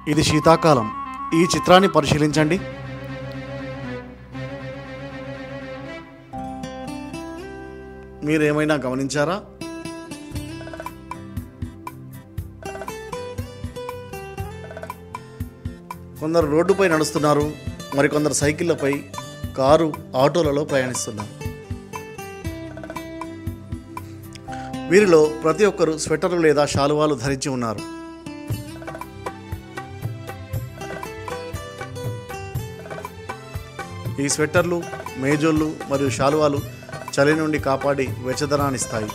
ఇది శీతాకాలం ఈ చిత్రాన్ని పరిశీలించండి మీరేమైనా గమనించారా కొందరు రోడ్డుపై నడుస్తున్నారు మరికొందరు సైకిళ్లపై కారు ఆటోలలో ప్రయాణిస్తున్నారు వీరిలో ప్రతి ఒక్కరు స్వెటర్లు లేదా శాలువాలు ధరించి ఉన్నారు ఈ స్వెట్టర్లు మేజోళ్ళు మరియు శాలువాలు చలి నుండి కాపాడి వెచ్చదనాన్నిస్తాయి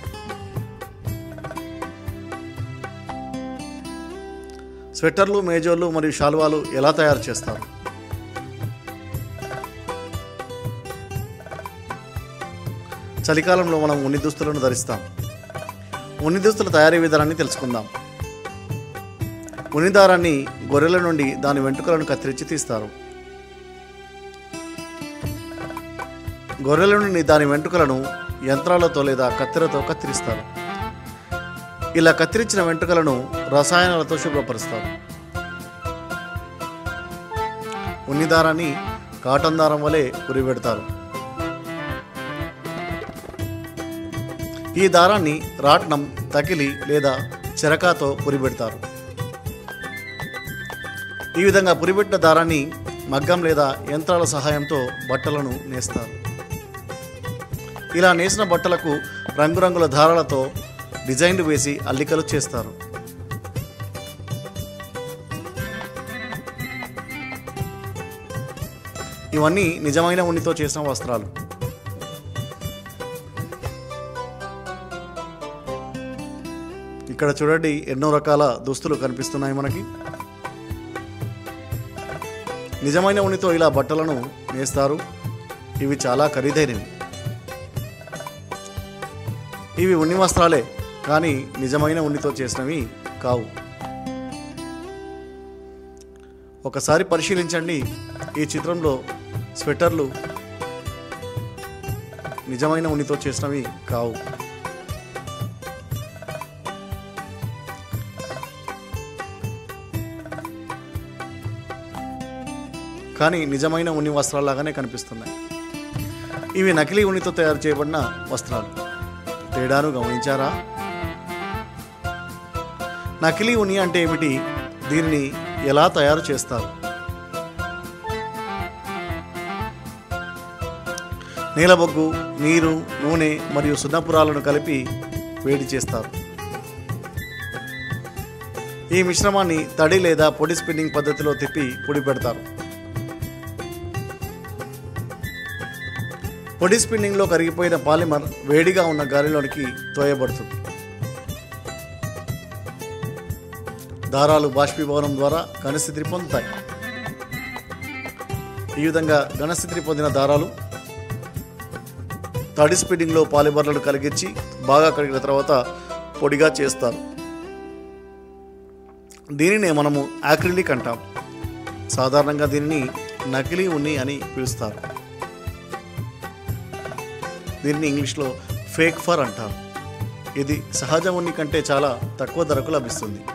స్వెట్టర్లు మేజోళ్ళు మరియు శాలువాలు ఎలా తయారు చేస్తారు చలికాలంలో మనం ఉన్ని దుస్తులను ధరిస్తాం ఉన్ని దుస్తుల తయారీ విధానాన్ని తెలుసుకుందాం ఉన్ని దారాన్ని గొర్రెల నుండి దాని వెంట్రుకలను కత్తిరించి తీస్తారు గొర్రెల నుండి దాని వెంట్రుకలను యంత్రాలతో లేదా కత్తెరతో కత్తిరిస్తారు ఇలా కత్తిరించిన వెంట్రుకలను రసాయనాలతో శుభ్రపరుస్తారు ఉన్ని దారాన్ని కాటన్ దారం వలె ఉరిపెడతారు ఈ దారాన్ని రాట్నం తకిలి లేదా చెరకాతో పురిపెడతారు ఈ విధంగా పురిపెట్టిన దారాన్ని మగ్గం లేదా యంత్రాల సహాయంతో బట్టలను నేస్తారు ఇలా నేసిన బట్టలకు రంగురంగుల దారాలతో డిజైన్లు వేసి అల్లికలు చేస్తారు ఇవన్నీ నిజమైన ఉన్నితో చేసిన వస్త్రాలు ఇక్కడ చూడండి ఎన్నో రకాల దుస్తులు కనిపిస్తున్నాయి మనకి నిజమైన ఉన్నితో ఇలా బట్టలను నేస్తారు ఇవి చాలా ఖరీదైనవి ఇవి ఉన్ని వస్త్రాలే కానీ నిజమైన ఉన్నితో చేసినవి కావు ఒకసారి పరిశీలించండి ఈ చిత్రంలో స్వెటర్లు నిజమైన ఉన్నితో చేసినవి కావు కానీ నిజమైన ఉన్ని వస్త్రాల్లాగానే కనిపిస్తున్నాయి ఇవి నకిలీ ఉన్నితో తయారు చేయబడిన వస్త్రాలు తేడాను గమనించారా నకిలీ ఉన్ని అంటే ఏమిటి దీనిని ఎలా తయారు చేస్తారు నీలబొగ్గు నీరు నూనె మరియు సున్నపురాలను కలిపి వేడి చేస్తారు ఈ మిశ్రమాన్ని తడి లేదా పొడి స్పిన్నింగ్ పద్ధతిలో తిప్పి పొడి పెడతారు పొడి స్పిన్నింగ్లో కరిగిపోయిన పాలిమర్ వేడిగా ఉన్న గాలిలోనికి తోయబడుతుంది దారాలు బాష్పీభవనం ద్వారా ఘనస్థితిని పొందుతాయి ఈ విధంగా ఘనస్థితిని పొందిన దారాలు తడి స్పిన్నింగ్లో పాలిమర్లను కలిగించి బాగా కడిగిన తర్వాత పొడిగా చేస్తారు దీనినే మనము యాక్రిలిక్ అంటాం సాధారణంగా దీనిని నకిలీ ఉన్ని అని పిలుస్తారు దీన్ని ఇంగ్లీష్లో ఫేక్ ఫర్ అంటారు ఇది సహజ ఉన్ని కంటే చాలా తక్కువ ధరకు లభిస్తుంది